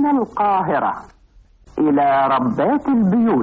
من القاهرة إلى ربات البيوت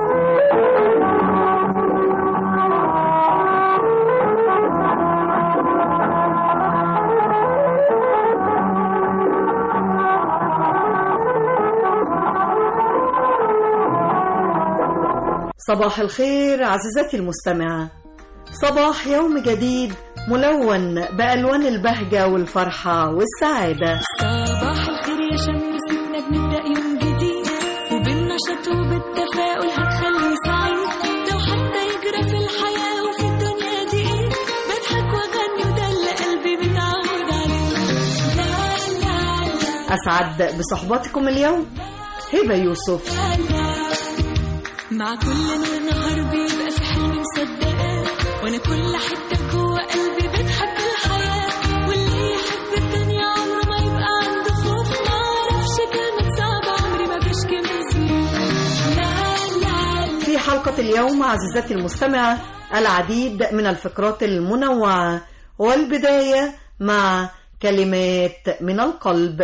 صباح الخير عزيزتي المستمعة صباح يوم جديد ملون بألوان البهجة والفرحة والسعادة صباح الخير يا شمسنا بنبدأ يوم جديد وبالنشاط وبالتفاؤل هتخلي سعيد لو حتى يجرى في الحياة وفي الدنيا دي ايه بضحك واغني وده اللي قلبي متعود عليه لا لا لا أسعد بصحبتكم اليوم هبة يوسف لا لا مع كل نور نهار بيبقى في حلم مصدقاه وانا كل حتة جوه قلبي بتحب الحياة واللي يحب الدنيا عمره ما يبقى عنده خوف ما اعرفش كلمة صعبة عمري ما بشكي من سنين لا لا لا في حلقة اليوم عزيزتي المستمعة العديد من الفقرات المنوعة والبداية مع كلمات من القلب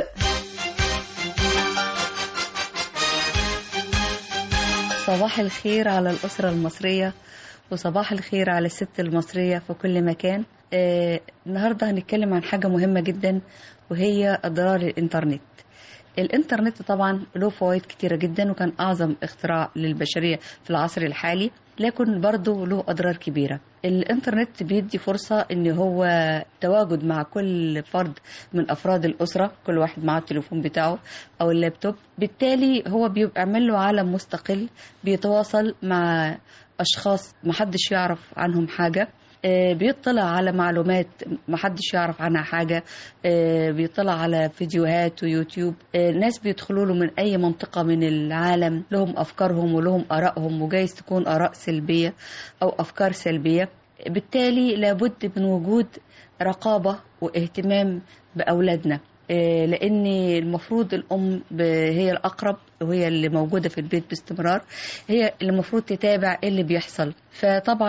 صباح الخير على الأسرة المصرية وصباح الخير على الست المصرية في كل مكان آه النهاردة هنتكلم عن حاجة مهمة جدا وهي أضرار الإنترنت الإنترنت طبعا له فوائد كتيرة جدا وكان أعظم اختراع للبشرية في العصر الحالي لكن برضه له أضرار كبيرة الإنترنت بيدي فرصة إن هو تواجد مع كل فرد من أفراد الأسرة كل واحد معاه التليفون بتاعه أو اللابتوب بالتالي هو بيبقى عامل له عالم مستقل بيتواصل مع أشخاص محدش يعرف عنهم حاجة آه، بيطلع على معلومات محدش يعرف عنها حاجة آه، بيطلع على فيديوهات ويوتيوب آه، ناس بيدخلوا له من أي منطقة من العالم لهم أفكارهم ولهم آرائهم وجايز تكون آراء سلبية أو أفكار سلبية بالتالي لابد من وجود رقابة واهتمام بأولادنا آه، لان المفروض الام ب- هي الاقرب وهي اللي موجوده في البيت باستمرار هي اللي المفروض تتابع ايه اللي بيحصل فطبعا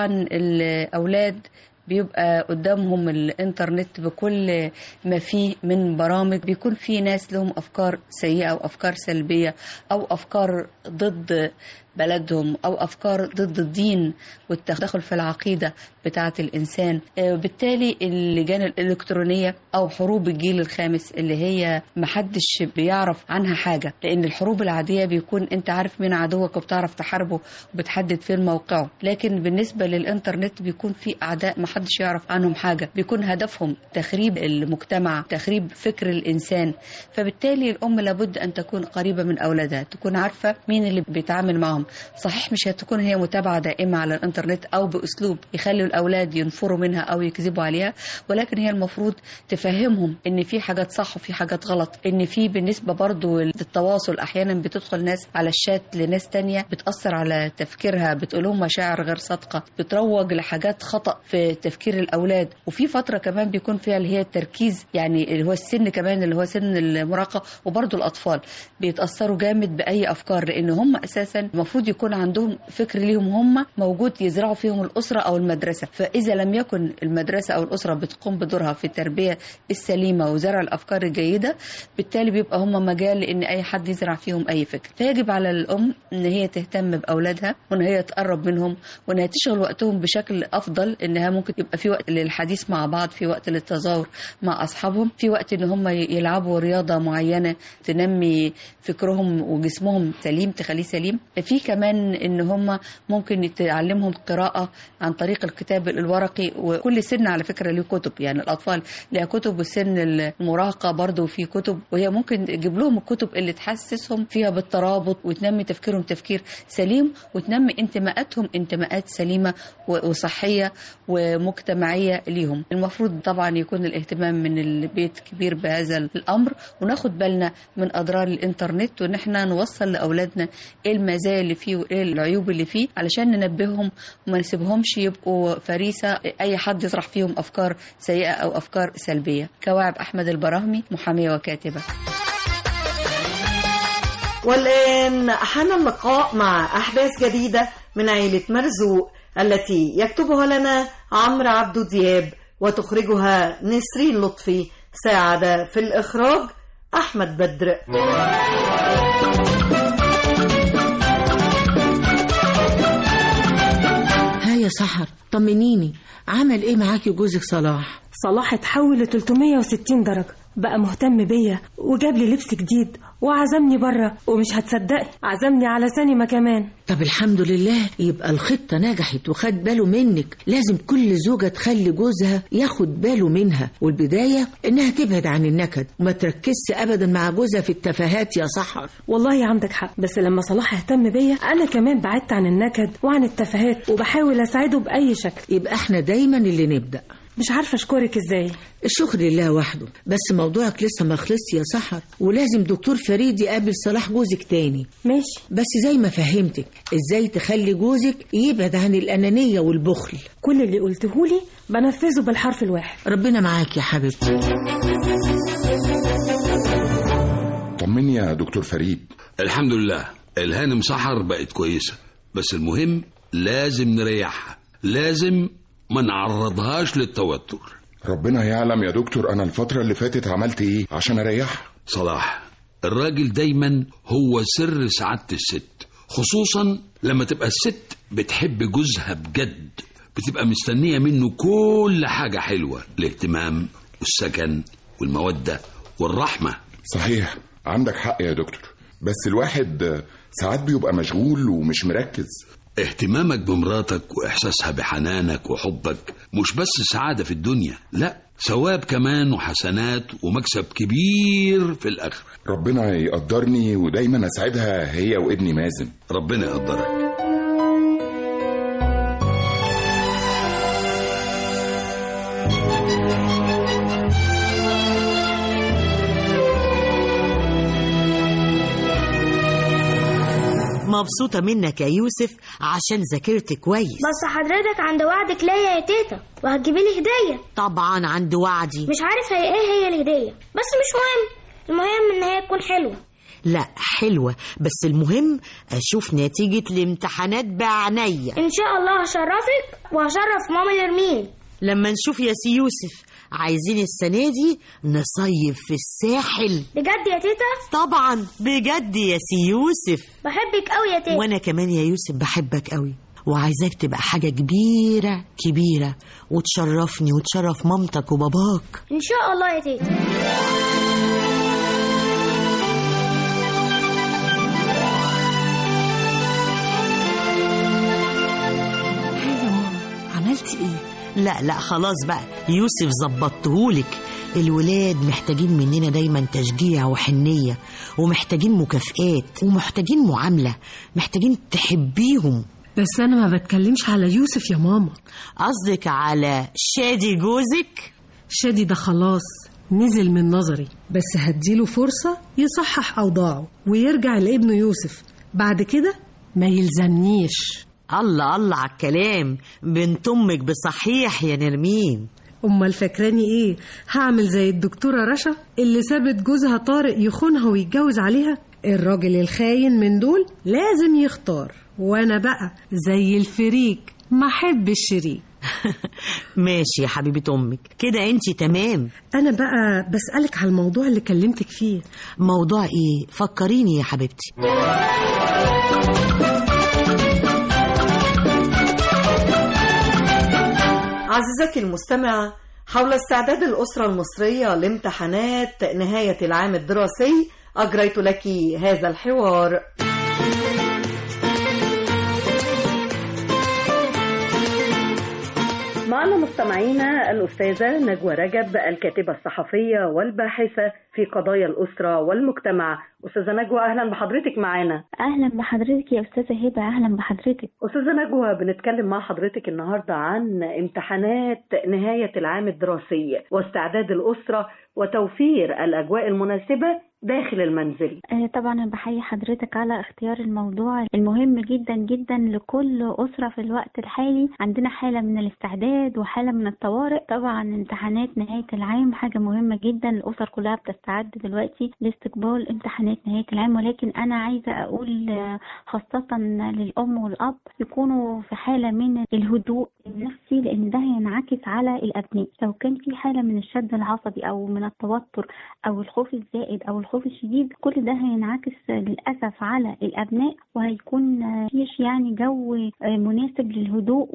الاولاد بيبقى قدامهم الانترنت بكل ما فيه من برامج بيكون في ناس لهم افكار سيئه او افكار سلبيه او افكار ضد بلدهم او افكار ضد الدين والتدخل في العقيده بتاعه الانسان آه، بالتالي اللجان الالكترونيه او حروب الجيل الخامس اللي هي محدش بيعرف عنها حاجه لان الحروب العاديه بيكون انت عارف مين عدوك وبتعرف تحاربه وبتحدد فين موقعه لكن بالنسبه للانترنت بيكون في اعداء محدش يعرف عنهم حاجه بيكون هدفهم تخريب المجتمع تخريب فكر الانسان فبالتالي الام لابد ان تكون قريبه من اولادها تكون عارفه مين اللي بيتعامل معهم صحيح مش هتكون هي متابعه دائمه على الانترنت او باسلوب يخلي الاولاد ينفروا منها او يكذبوا عليها ولكن هي المفروض تفهمهم ان في حاجات صح وفي حاجات غلط ان في بالنسبه برضو للتواصل احيانا بتدخل ناس على الشات لناس تانية بتاثر على تفكيرها بتقول لهم مشاعر غير صادقه بتروج لحاجات خطا في تفكير الاولاد وفي فتره كمان بيكون فيها اللي هي التركيز يعني اللي هو السن كمان اللي هو سن المراهقه وبرضو الاطفال بيتاثروا جامد باي افكار لان هم اساسا المفروض يكون عندهم فكر ليهم هم موجود يزرعوا فيهم الاسره او المدرسه فاذا لم يكن المدرسه او الاسره بتقوم بدورها في التربيه السليمه وزرع الافكار الجيده بالتالي بيبقى هم مجال ان اي حد يزرع فيهم اي فكر فيجب على الام ان هي تهتم باولادها وان هي تقرب منهم وان هي تشغل وقتهم بشكل افضل انها ممكن يبقى في وقت للحديث مع بعض في وقت للتظاهر مع اصحابهم في وقت ان هم يلعبوا رياضه معينه تنمي فكرهم وجسمهم سليم تخليه سليم في كمان ان هم ممكن تعلمهم قراءه عن طريق الكتاب الورقي وكل سن على فكره له كتب يعني الاطفال لها كتب وسن المراهقه برضو في كتب وهي ممكن تجيب لهم الكتب اللي تحسسهم فيها بالترابط وتنمي تفكيرهم تفكير سليم وتنمي انتماءاتهم انتماءات سليمه و- وصحيه ومجتمعيه ليهم المفروض طبعا يكون الاهتمام من البيت كبير بهذا الامر وناخد بالنا من اضرار الانترنت وان احنا نوصل لاولادنا ايه المزايا اللي فيه وايه العيوب اللي فيه علشان ننبههم وما نسيبهمش يبقوا فريسه اي حد يطرح فيهم افكار سيئه او افكار سلبيه كواعب احمد البراهمي محاميه وكاتبه والآن حان اللقاء مع أحداث جديدة من عيلة مرزوق التي يكتبها لنا عمرو عبدو دياب وتخرجها نسرين لطفي ساعد في الإخراج أحمد بدر ها يا سحر طمنيني عمل ايه معاكي جوزك صلاح صلاح اتحول ل 360 درجة بقى مهتم بيا وجاب لي لبس جديد وعزمني بره ومش هتصدقي عزمني على سينما كمان طب الحمد لله يبقى الخطة نجحت وخد باله منك لازم كل زوجة تخلي جوزها ياخد باله منها والبداية انها تبعد عن النكد وما تركزش ابدا مع جوزها في التفاهات يا سحر والله عندك حق بس لما صلاح اهتم بيا انا كمان بعدت عن النكد وعن التفاهات وبحاول اساعده باي شكل يبقى احنا دايما اللي نبدأ مش عارفه اشكرك ازاي الشكر لله وحده بس موضوعك لسه ما خلصش يا سحر ولازم دكتور فريد يقابل صلاح جوزك تاني ماشي بس زي ما فهمتك ازاي تخلي جوزك يبعد عن الأنانية والبخل كل اللي قلتهولي بنفذه بالحرف الواحد ربنا معاك يا حبيبتي طمني يا دكتور فريد الحمد لله الهانم سحر بقت كويسة بس المهم لازم نريحها لازم ما نعرضهاش للتوتر ربنا يعلم يا دكتور انا الفترة اللي فاتت عملت ايه عشان اريحها صلاح الراجل دايما هو سر سعادة الست خصوصا لما تبقى الست بتحب جوزها بجد بتبقى مستنية منه كل حاجة حلوة الاهتمام والسكن والمودة والرحمة صحيح عندك حق يا دكتور بس الواحد آه، ساعات بيبقى مشغول ومش مركز اهتمامك بمراتك وإحساسها بحنانك وحبك مش بس سعادة في الدنيا لا ثواب كمان وحسنات ومكسب كبير في الآخرة ربنا يقدرني ودايما اسعدها هي وابني مازن ربنا يقدرك مبسوطة منك يا يوسف عشان ذاكرت كويس بس حضرتك عند وعدك ليا يا تيتا وهتجيبي لي هديه طبعا عند وعدي مش عارف هي ايه هي الهديه بس مش مهم المهم ان هي تكون حلوه لا حلوة بس المهم أشوف نتيجة الامتحانات بعينيا ان شاء الله هشرفك وهشرف ماما نرمين لما نشوف يا سي يوسف عايزين السنة دي نصيف في الساحل بجد يا تيتا طبعا بجد يا سي يوسف بحبك قوي يا تيتا وانا كمان يا يوسف بحبك قوي وعايزاك تبقى حاجة كبيرة كبيرة وتشرفني وتشرف مامتك وباباك ان شاء الله يا تيتا عملتي ايه؟ لا لا خلاص بقى يوسف ظبطتهولك الولاد محتاجين مننا دايما تشجيع وحنية ومحتاجين مكافآت ومحتاجين معاملة محتاجين تحبيهم بس انا ما بتكلمش على يوسف يا ماما قصدك على شادي جوزك شادي ده خلاص نزل من نظري بس هديله فرصة يصحح أوضاعه ويرجع لابنه يوسف بعد كده ما يلزمنيش الله الله على الكلام بنت امك بصحيح يا نرمين أمال فاكراني إيه هعمل زي الدكتورة رشا اللي سابت جوزها طارق يخونها ويتجوز عليها الراجل الخاين من دول لازم يختار وأنا بقى زي الفريك ما أحب الشريك ماشي يا حبيبة امك كده انت تمام أنا بقى بسألك على الموضوع اللي كلمتك فيه موضوع ايه فكريني يا حبيبتي عزيزتي المستمعة حول استعداد الأسرة المصرية لامتحانات نهاية العام الدراسي أجريت لك هذا الحوار معنا مستمعينا الأستاذة نجوى رجب الكاتبة الصحفية والباحثة في قضايا الأسرة والمجتمع أستاذة نجوى أهلا بحضرتك معنا اهلا بحضرتك يا استاذه هبه اهلا بحضرتك أستاذة نجوى بنتكلم مع حضرتك النهاردة عن امتحانات نهاية العام الدراسي واستعداد الأسرة وتوفير الأجواء المناسبة داخل المنزل آه، طبعا أنا بحيي حضرتك على اختيار الموضوع المهم جدا جدا لكل أسرة في الوقت الحالي عندنا حالة من الاستعداد وحالة من الطوارئ طبعا امتحانات نهاية العام حاجة مهمة جدا الأسر كلها بتستعد دلوقتي لاستقبال امتحانات نهاية العام ولكن أنا عايزة أقول آه، خاصة للأم والأب يكونوا في حالة من الهدوء النفسي لأن ده هينعكس على الأبناء لو كان في حالة من الشد العصبي أو من التوتر أو الخوف الزائد أو الخوف الشديد كل ده هينعكس للأسف على الأبناء وهيكون مفيش يعني جو مناسب للهدوء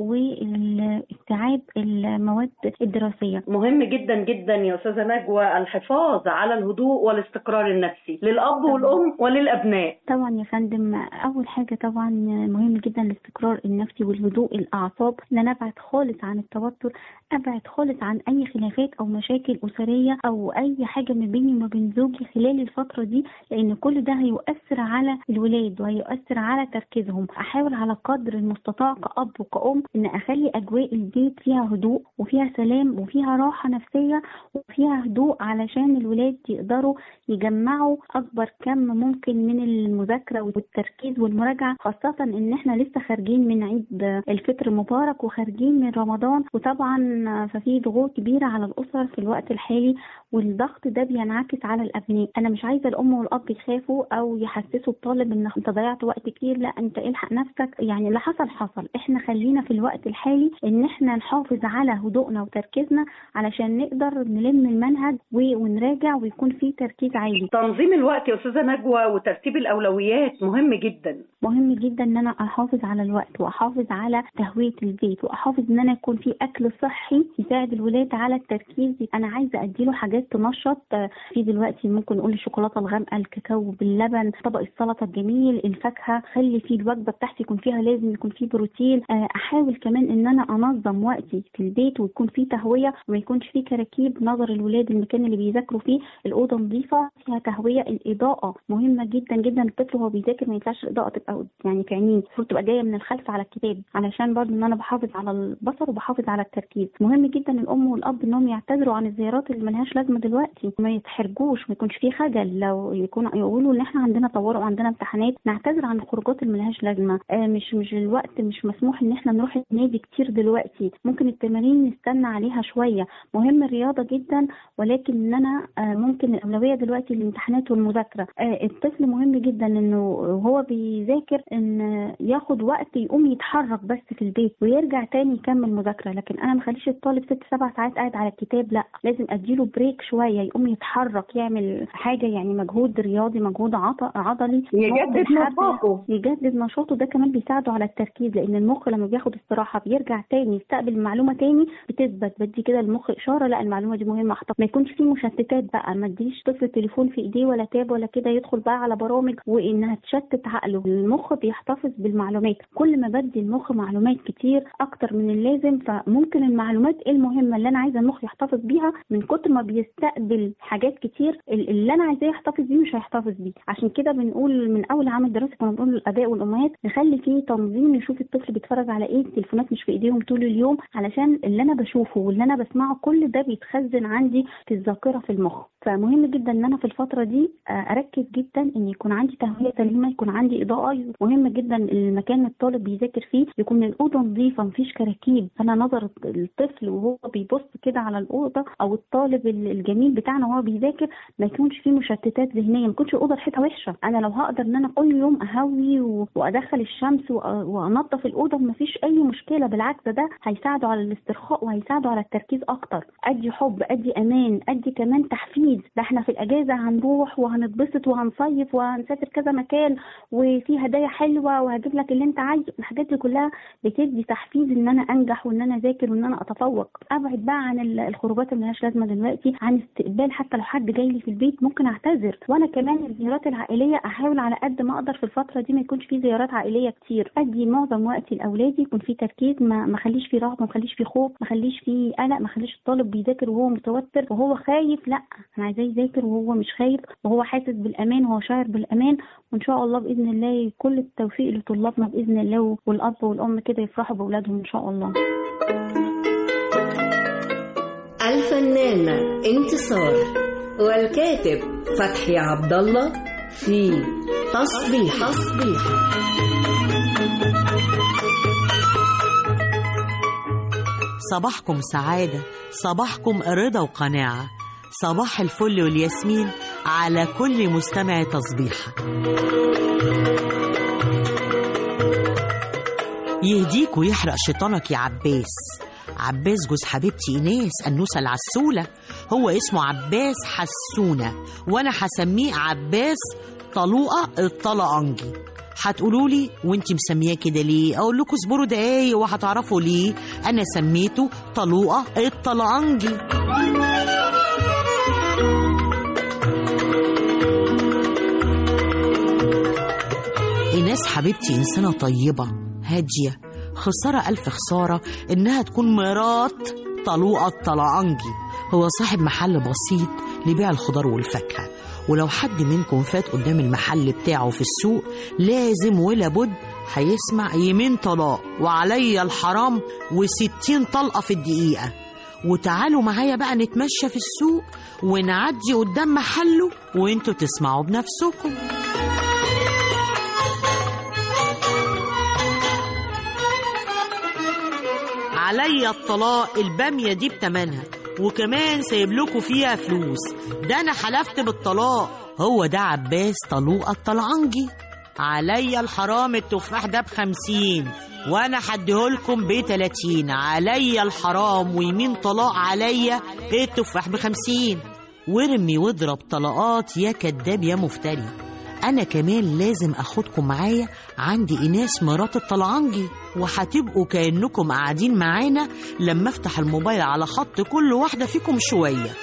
واستيعاب المواد الدراسية مهم جدا جدا يا استاذه نجوى الحفاظ على الهدوء والاستقرار النفسي للاب والام وللابناء طبعا يا فندم اول حاجه طبعا مهم جدا الاستقرار النفسي والهدوء الاعصاب ان انا ابعد خالص عن التوتر ابعد خالص عن اي خلافات او مشاكل اسريه او اي حاجه ما بيني وما بين زوجي خلال الفتره دي لان كل ده هيؤثر على الولاد وهيؤثر على تركيزهم احاول على قدر المستطاع كاب وكأم ان اخلي اجواء البيت فيها هدوء وفيها سلام وفيها راحه نفسيه وفيها هدوء علشان الولاد يقدروا يجمعوا اكبر كم ممكن من المذاكره والتركيز والمراجعه خاصه ان احنا لسه خارجين من عيد الفطر المبارك وخارجين من رمضان وطبعا ففي ضغوط كبيره على الاسر في الوقت الحالي والضغط ده بينعكس على الابناء انا مش عايزه الام والاب يخافوا او يحسسوا الطالب ان انت ضيعت وقت كتير لا انت الحق نفسك يعني اللي حصل حصل احنا خلينا في الوقت الحالي ان احنا نحافظ على هدوءنا وتركيزنا علشان نقدر نلم المنهج و- ونراجع ويكون في تركيز عالي تنظيم الوقت يا استاذه نجوى وترتيب الاولويات مهم جدا مهم جدا ان انا احافظ على الوقت واحافظ على تهويه البيت واحافظ ان انا يكون في اكل صحي يساعد الولاد على التركيز انا عايزه اديله حاجات تنشط آه، في دلوقتي ممكن نقول الشوكولاته الغامقه الكاكاو باللبن طبق السلطه الجميل الفاكهه خلي فيه الوجبه بتاعتي يكون فيها لازم يكون فيه بروتين آه، احاول كمان ان انا انظم وقتي في البيت ويكون فيه تهويه وما يكونش فيه كراكيب نظر الولاد المكان اللي بيذاكروا فيه الاوضه نظيفه فيها تهويه الاضاءه مهمه جدا جدا الطفل وهو بيذاكر ما ينفعش الاضاءه تبقى يعني في عينيه المفروض تبقى جايه من الخلف على الكتاب علشان برضه ان انا بحافظ على البصر وبحافظ على التركيز مهم جدا الام والاب انهم يعتذروا عن الزيارات اللي ملهاش لازمه دلوقتي ما يتحرجوش ما يكونش فيه خجل لو يكون يقولوا ان احنا عندنا طوارئ وعندنا امتحانات نعتذر عن الخروجات اللي ملهاش لازمه آه مش مش الوقت مش مسموح ان احنا نروح النادي كتير دلوقتي ممكن التمارين نستنى عليها شويه مهم الرياضه جدا ولكن ان انا آه ممكن الاولويه دلوقتي الامتحانات والمذاكره آه الطفل مهم جدا انه وهو بيذاكر ان ياخد وقت يقوم يتحرك بس في البيت ويرجع تاني يكمل مذاكره لكن انا ما اخليش الطالب ست سبع ساعات قاعد على الكتاب لا لازم اديله بريك شويه يقوم يتحرك يعمل حاجه يعني مجهود رياضي مجهود عط- عضلي يجدد نقط الحبل، نشاطه. يجدد نشاطه ده كمان بيساعده على التركيز لان المخ لما بياخد استراحه بيرجع تاني يستقبل المعلومه تاني بتثبت بدي كده المخ اشاره لا المعلومه دي مهمه احطها ما يكونش فيه مشتتات بقى ما اديش طفل تليفون في ايديه ولا تاب ولا كده يدخل بقى على برامج وانها تشتت عقله المخ بيحتفظ بالمعلومات كل ما بدي المخ معلومات كتير اكتر من اللازم فممكن المعلومات المهمه اللي انا عايزه المخ يحتفظ بيها من كتر ما بيستقبل حاجات كتير ال- اللي انا عايزاه يحتفظ بيه مش هيحتفظ بيه عشان كده بنقول من اول عام الدراسي كنا بنقول للاباء والامهات نخلي فيه تنظيم نشوف الطفل بيتفرج على ايه التليفونات مش في ايديهم طول اليوم علشان اللي انا بشوفه واللي انا بسمعه كل ده بيتخزن عندي في الذاكره في المخ فمهم جدا ان انا في الفتره دي آه، اركز جدا ان يكون عندي تهويه سليمه يكون عندي اضاءه مهم جدا المكان اللي الطالب بيذاكر فيه يكون الاوضه نظيفه مفيش كراكيب انا نظر الطفل وهو بيبص كده على الاوضه او الطالب ال- الجميل بتاعنا وهو بيذاكر ما يكونش فيه مشتتات ذهنيه ما يكونش الاوضه ريحتها وحشه انا لو هقدر ان انا كل يوم اهوي و- وادخل الشمس وأ- وانظف الاوضه مفيش اي مشكله بالعكس ده هيساعده على الاسترخاء وهيساعده على التركيز اكتر ادي حب ادي امان ادي كمان تحفيز ده احنا في الاجازه هنروح وهنتبسط وهنصيف وهنسافر كذا مكان وفي هدايا حلوه وهجيب لك اللي انت عايزه الحاجات دي كلها بتدي تحفيز ان انا انجح وان انا اذاكر وان انا اتفوق ابعد بقى عن ال- الخروجات اللي ملهاش لازمه دلوقتي عن استقبال حتى لو حد جاي لي في البيت ممكن اعتذر وانا كمان الزيارات العائليه احاول على قد ما اقدر في الفتره دي ما يكونش في زيارات عائليه كتير ادي معظم وقتي لاولادي يكون في تركيز ما ما اخليش في رهبه ما اخليش في خوف ما اخليش في قلق ما اخليش الطالب بيذاكر وهو متوتر وهو خايف لا انا عايزاه يذاكر وهو مش خايف وهو حاسس بالامان وهو شاعر بالامان وان شاء الله باذن الله كل التوفيق لطلابنا باذن الله والاب والام كده يفرحوا باولادهم ان شاء الله الفنانة انتصار والكاتب فتحي عبد الله في تصبيح تصبيح صباحكم سعادة صباحكم رضا وقناعة صباح الفل والياسمين على كل مستمع تصبيحة يهديك ويحرق شيطانك يا عباس عباس جوز حبيبتي إيناس أنوسة العسولة هو اسمه عباس حسونة وأنا هسميه عباس طلوقة الطلقنجي هتقولوا لي وانت مسمياه كده ليه اقول لكم اصبروا دقايق وهتعرفوا ليه انا سميته طلوقه الطلقنجي ايناس حبيبتي انسانه طيبه هاديه خساره الف خساره انها تكون مرات طلوقه الطلقنجي هو صاحب محل بسيط لبيع الخضار والفاكهه ولو حد منكم فات قدام المحل بتاعه في السوق لازم ولا بد هيسمع يمين طلاق وعليا الحرام وستين طلقة في الدقيقة وتعالوا معايا بقى نتمشى في السوق ونعدي قدام محله وانتوا تسمعوا بنفسكم عليا الطلاق البامية دي بتمنها وكمان سايب لكم فيها فلوس ده انا حلفت بالطلاق هو ده عباس طلوقة الطلعنجي عليا الحرام التفاح ده بخمسين وانا حديهولكم بتلاتين عليا الحرام ويمين طلاق عليا التفاح بخمسين وارمي واضرب طلقات يا كداب يا مفتري انا كمان لازم اخدكم معايا عند ايناس مرات الطلعنجي وهتبقوا كانكم قاعدين معانا لما افتح الموبايل على خط كل واحده فيكم شويه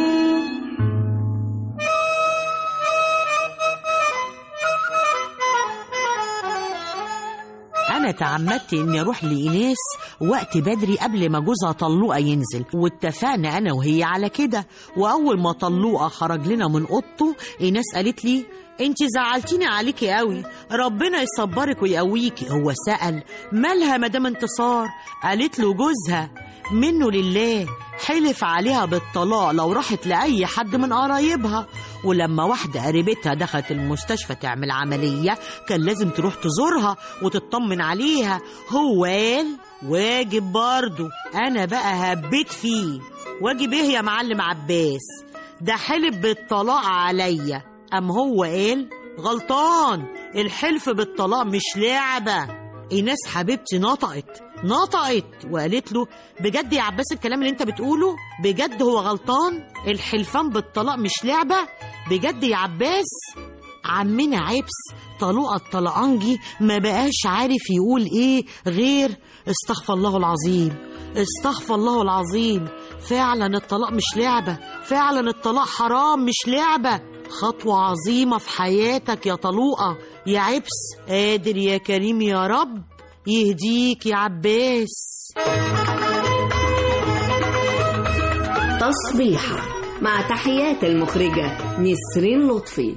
انا تعمدت اني اروح لايناس وقت بدري قبل ما جوزها طلوقه ينزل واتفقنا انا وهي على كده واول ما طلوقه خرج لنا من اوضته ايناس قالت لي انت زعلتيني عليكي قوي ربنا يصبرك ويقويكي هو سأل مالها مدام انتصار قالت له جوزها منه لله حلف عليها بالطلاق لو راحت لأي حد من قرايبها ولما واحدة قريبتها دخلت المستشفى تعمل عملية كان لازم تروح تزورها وتطمن عليها هو قال واجب برضه أنا بقى هبيت فيه واجب إيه يا معلم عباس ده حلف بالطلاق عليا أم هو قال غلطان الحلف بالطلاق مش لعبة ايناس حبيبتي نطقت نطقت وقالت له بجد يا عباس الكلام اللي انت بتقوله بجد هو غلطان الحلفان بالطلاق مش لعبة بجد يا عباس عمنا عبس طلوقة الطلقنجي ما بقاش عارف يقول ايه غير استغفر الله العظيم استغفر الله العظيم فعلا الطلاق مش لعبة فعلا الطلاق حرام مش لعبة خطوة عظيمة في حياتك يا طلوقة يا عبس قادر يا كريم يا رب يهديك يا عباس تصبيحة مع تحيات المخرجة نسرين لطفي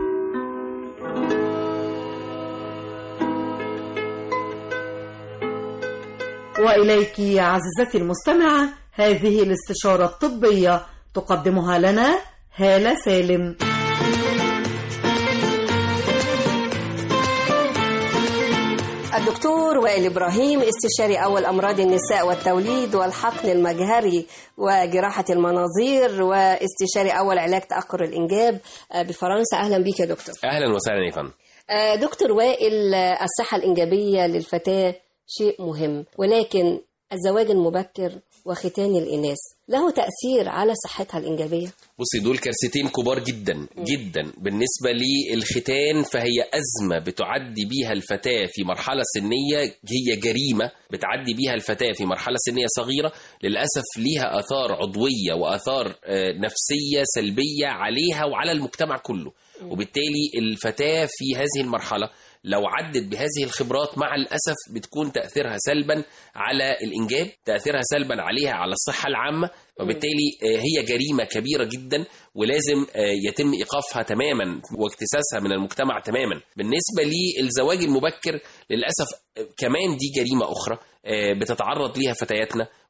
وإليك عزيزتي المستمعة هذه الاستشارة الطبية تقدمها لنا هالة سالم الدكتور وائل إبراهيم استشاري أول أمراض النساء والتوليد والحقن المجهري وجراحة المناظير واستشاري أول علاج تأخر الإنجاب بفرنسا أهلا بك يا دكتور اهلا وسهلا يا فندم دكتور وائل الصحة الإنجابية للفتاة شيء مهم ولكن الزواج المبكر وختان الإناث له تأثير على صحتها الإنجابية؟ بصي دول كارثتين كبار جدا جدا بالنسبة للختان فهي أزمة بتعدي بيها الفتاة في مرحلة سنية هي جريمة بتعدي بيها الفتاة في مرحلة سنية صغيرة للأسف ليها آثار عضوية وآثار آه، نفسية سلبية عليها وعلى المجتمع كله وبالتالي الفتاة في هذه المرحلة لو عدت بهذه الخبرات مع الأسف بتكون تأثيرها سلبا على الإنجاب تأثيرها سلبا عليها على الصحة العامة وبالتالي آه، هي جريمة كبيرة جدا ولازم آه، يتم إيقافها تماما واكتساسها من المجتمع تماما بالنسبة للزواج المبكر للأسف آه، كمان دي جريمة أخرى آه، بتتعرض ليها فتياتنا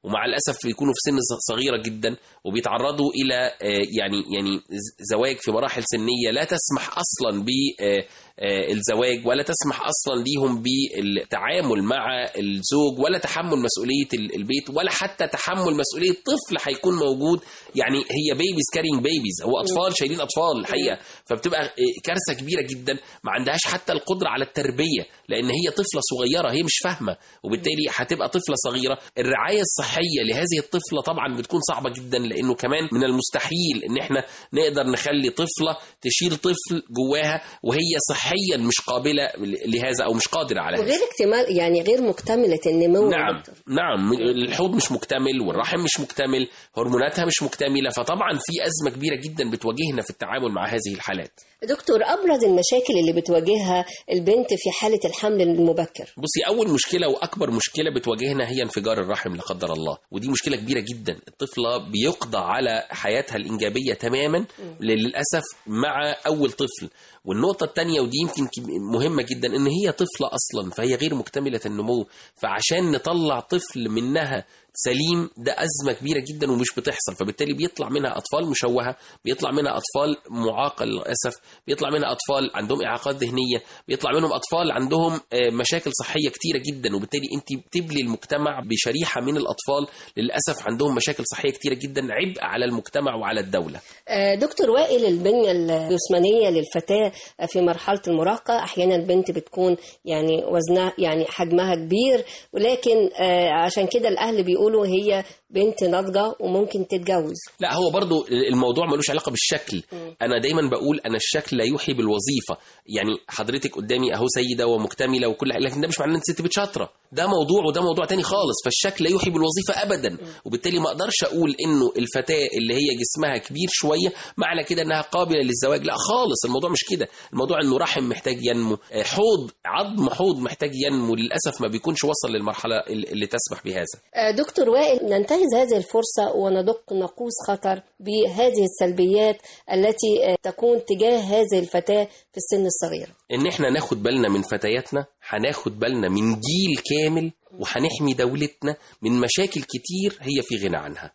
ومع الاسف بيكونوا في سن صغيره جدا وبيتعرضوا الى آه، يعني يعني ز- زواج في مراحل سنيه لا تسمح اصلا ب آه، آه، الزواج ولا تسمح اصلا ليهم بالتعامل مع الزوج ولا تحمل مسؤوليه ال- البيت ولا حتى تحمل مسؤوليه طفل هيكون موجود يعني هي بيبيز كارينج بيبيز هو اطفال شايلين اطفال الحقيقه فبتبقى آه، كارثه كبيره جدا ما عندهاش حتى القدره على التربيه لان هي طفله صغيره هي مش فاهمه وبالتالي هتبقى طفله صغيره الرعايه الصحيه لهذه الطفله طبعا بتكون صعبه جدا لانه كمان من المستحيل ان احنا نقدر نخلي طفله تشيل طفل جواها وهي صحيا مش قابله لهذا او مش قادره على هذا وغير اكتمال يعني غير مكتملة النمو نعم نعم الحوض مش مكتمل والرحم مش مكتمل هرموناتها مش مكتمله فطبعا في ازمه كبيره جدا بتواجهنا في التعامل مع هذه الحالات دكتور أبرز المشاكل اللي بتواجهها البنت في حالة الحمل المبكر بصي اول مشكله واكبر مشكله بتواجهنا هي انفجار الرحم لا قدر الله ودي مشكله كبيره جدا الطفله بيقضى على حياتها الانجابيه تماما للاسف مع اول طفل والنقطة الثانية ودي يمكن كب- مهمة جدا إن هي طفلة أصلا فهي غير مكتملة النمو فعشان نطلع طفل منها سليم ده أزمة كبيرة جدا ومش بتحصل فبالتالي بيطلع منها أطفال مشوهة بيطلع منها أطفال معاقة للأسف بيطلع منها أطفال عندهم إعاقات ذهنية بيطلع منهم أطفال عندهم آه، مشاكل صحية كتيرة جدا وبالتالي أنت بتبلي المجتمع بشريحة من الأطفال للأسف عندهم مشاكل صحية كتيرة جدا عبء على المجتمع وعلى الدولة آه، دكتور وائل البنية الجسمانية للفتاة في مرحلة المراهقة أحيانا البنت بتكون يعني وزنها يعني حجمها كبير ولكن آه، عشان كده الأهل بيقولوا هي بنت ناضجة وممكن تتجوز لا هو برضو الموضوع ملوش علاقة بالشكل أنا دايما بقول أنا الشكل لا يوحي بالوظيفة يعني حضرتك قدامي أهو سيدة ومكتملة وكل حاجة لكن ده مش معناه إن الست بتشاطرة ده موضوع وده موضوع تاني خالص فالشكل لا يوحي بالوظيفة أبدا وبالتالي ما أقدرش أقول إنه الفتاة اللي هي جسمها كبير شوية معنى كده إنها قابلة للزواج لا خالص الموضوع مش كده الموضوع إنه رحم محتاج ينمو آه، حوض عظم حوض محتاج ينمو للأسف ما بيكونش وصل للمرحلة اللي اللي تسمح بهذا آه، دكتور وائل ننتهز هذه الفرصة وندق ناقوس خطر بهذه السلبيات التي آه، تكون تجاه هذه الفتاة في السن الصغير ان احنا ناخد بالنا من فتياتنا هناخد بالنا من جيل كامل وهنحمي دولتنا من مشاكل كتير هي في غنى عنها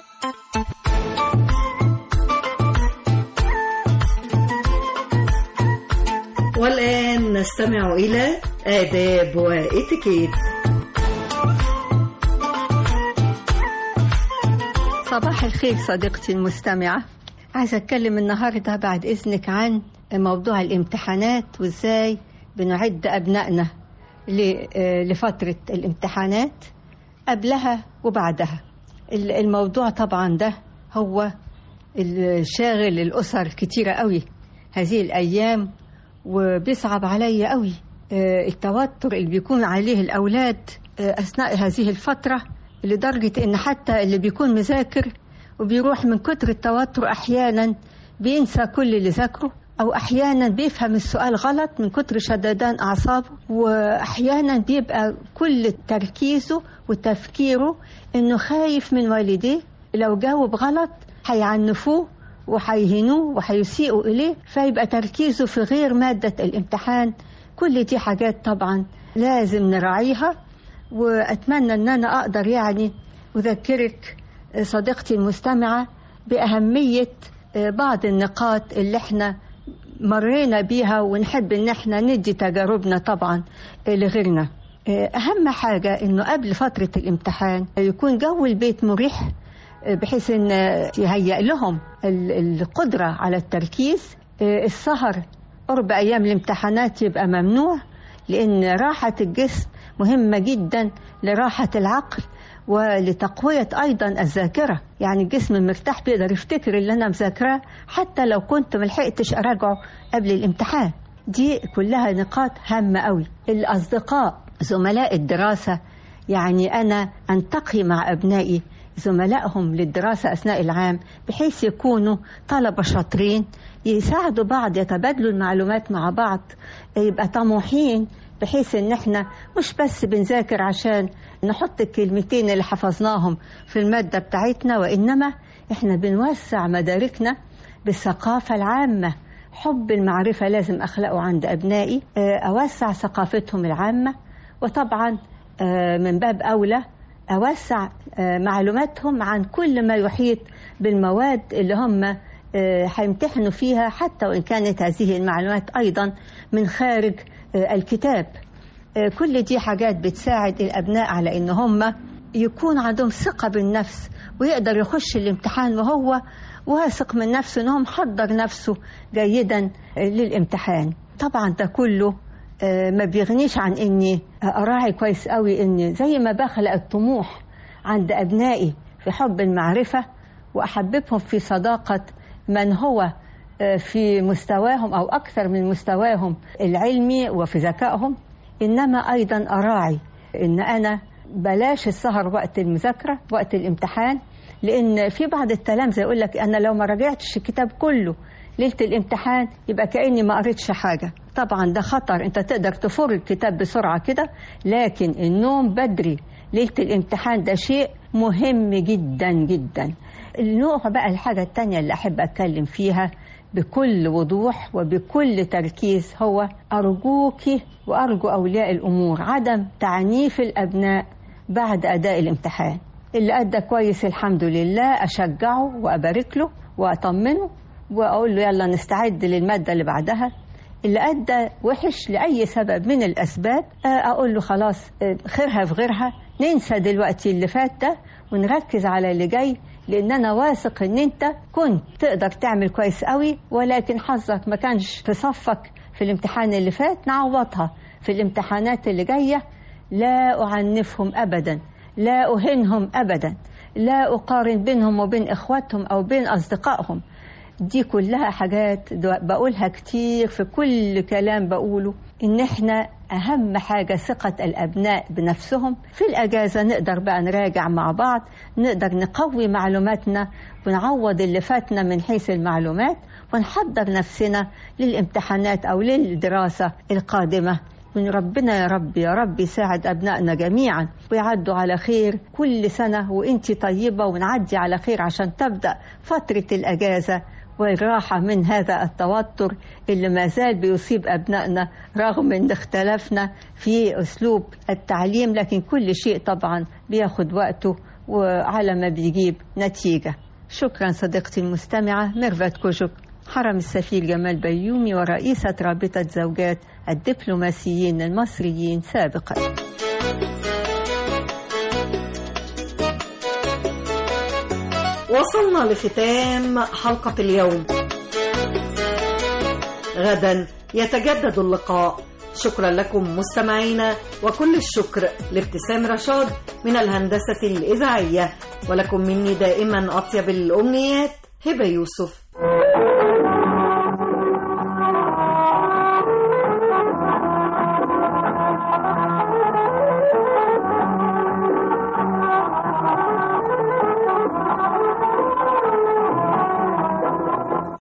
والآن نستمع إلى آداب وإتيكيت صباح الخير صديقتي المستمعة عايزة أتكلم النهاردة بعد إذنك عن موضوع الامتحانات وإزاي بنعد أبنائنا ل- آه، لفترة الامتحانات قبلها وبعدها ال- الموضوع طبعا ده هو الشاغل الأسر كتيرة قوي هذه الأيام وبيصعب عليا قوي آه، التوتر اللي بيكون عليه الأولاد آه، أثناء هذه الفترة لدرجة إن حتى اللي بيكون مذاكر وبيروح من كتر التوتر أحيانا بينسى كل اللي ذاكره أو أحيانا بيفهم السؤال غلط من كتر شددان أعصابه وأحيانا بيبقى كل تركيزه وتفكيره إنه خايف من والديه لو جاوب غلط هيعنفوه وهيهنوه وهيسيئوا إليه فيبقى تركيزه في غير مادة الامتحان كل دي حاجات طبعا لازم نراعيها وأتمنى أن أنا أقدر يعني أذكرك صديقتي المستمعة بأهمية بعض النقاط اللي احنا مرينا بيها ونحب ان احنا ندي تجاربنا طبعا لغيرنا اهم حاجة انه قبل فترة الامتحان يكون جو البيت مريح بحيث ان يهيئ لهم ال- القدرة على التركيز السهر قرب ايام الامتحانات يبقى ممنوع لان راحة الجسم مهمة جدا لراحة العقل ولتقوية أيضا الذاكرة يعني الجسم مرتاح بيقدر يفتكر اللي أنا مذاكراه حتى لو كنت ملحقتش أراجعه قبل الامتحان دي كلها نقاط هامة قوي الأصدقاء زملاء الدراسة يعني أنا أنتقي مع أبنائي زملائهم للدراسة أثناء العام بحيث يكونوا طلبة شاطرين يساعدوا بعض يتبادلوا المعلومات مع بعض يبقى طموحين بحيث ان احنا مش بس بنذاكر عشان نحط الكلمتين اللي حفظناهم في المادة بتاعتنا وإنما احنا بنوسع مداركنا بالثقافة العامة حب المعرفة لازم أخلقه عند أبنائي آه، أوسع ثقافتهم العامة وطبعا آه، من باب أولى أوسع آه، معلوماتهم عن كل ما يحيط بالمواد اللي هم آه، هيمتحنوا فيها حتى وإن كانت هذه المعلومات أيضا من خارج آه، الكتاب آه، كل دي حاجات بتساعد الأبناء على إن هم يكون عندهم ثقة بالنفس ويقدر يخش الامتحان وهو واثق من نفسه إنه محضر نفسه جيدا آه، للامتحان طبعا ده كله آه، ما بيغنيش عن إني أراعي كويس قوي إني زي ما بخلق الطموح عند أبنائي في حب المعرفة وأحببهم في صداقة من هو آه، في مستواهم أو أكثر من مستواهم العلمي وفي ذكائهم إنما أيضا أراعي إن أنا بلاش السهر وقت المذاكرة وقت الامتحان لأن في بعض التلامذة يقول لك أنا لو ما راجعتش الكتاب كله ليلة الامتحان يبقى كأني ما قريتش حاجة طبعا ده خطر انت تقدر تفر الكتاب بسرعة كده لكن النوم بدري ليلة الامتحان ده شيء مهم جدا جدا النوع بقى الحاجة التانية اللي أحب أتكلم فيها بكل وضوح وبكل تركيز هو أرجوك وأرجو أولياء الأمور عدم تعنيف الأبناء بعد أداء الامتحان اللي أدى كويس الحمد لله أشجعه وأبارك له وأطمنه وأقول له يلا نستعد للمادة اللي بعدها اللي أدى وحش لأي سبب من الأسباب آه، أقول له خلاص آه، خيرها في غيرها ننسى دلوقتي اللي فات ده ونركز على اللي جاي لأن أنا واثق إن أنت كنت تقدر تعمل كويس قوي ولكن حظك ما كانش في صفك في الامتحان اللي فات نعوضها في الامتحانات اللي جاية لا أعنفهم أبدا لا أهنهم أبدا لا أقارن بينهم وبين إخواتهم أو بين أصدقائهم دي كلها حاجات دو- بقولها كتير في كل كلام بقوله إن إحنا أهم حاجة ثقة الأبناء بنفسهم في الأجازة نقدر بقى نراجع مع بعض نقدر نقوي معلوماتنا ونعوض اللي فاتنا من حيث المعلومات ونحضر نفسنا للامتحانات أو للدراسة القادمة من ربنا يا رب يا رب يساعد أبنائنا جميعا ويعدوا على خير كل سنة وإنتي طيبة ونعدي على خير عشان تبدأ فترة الأجازة والراحة من هذا التوتر اللي ما زال بيصيب أبنائنا رغم أن اختلفنا في أسلوب التعليم لكن كل شيء طبعا بياخد وقته وعلى ما بيجيب نتيجة شكرا صديقتي المستمعة ميرفت كوجوك حرم السفير جمال بيومي ورئيسة رابطة زوجات الدبلوماسيين المصريين سابقا وصلنا لختام حلقة اليوم غدا يتجدد اللقاء شكرا لكم مستمعينا وكل الشكر لابتسام رشاد من الهندسة الإذاعية ولكم مني دائما أطيب الأمنيات هبة يوسف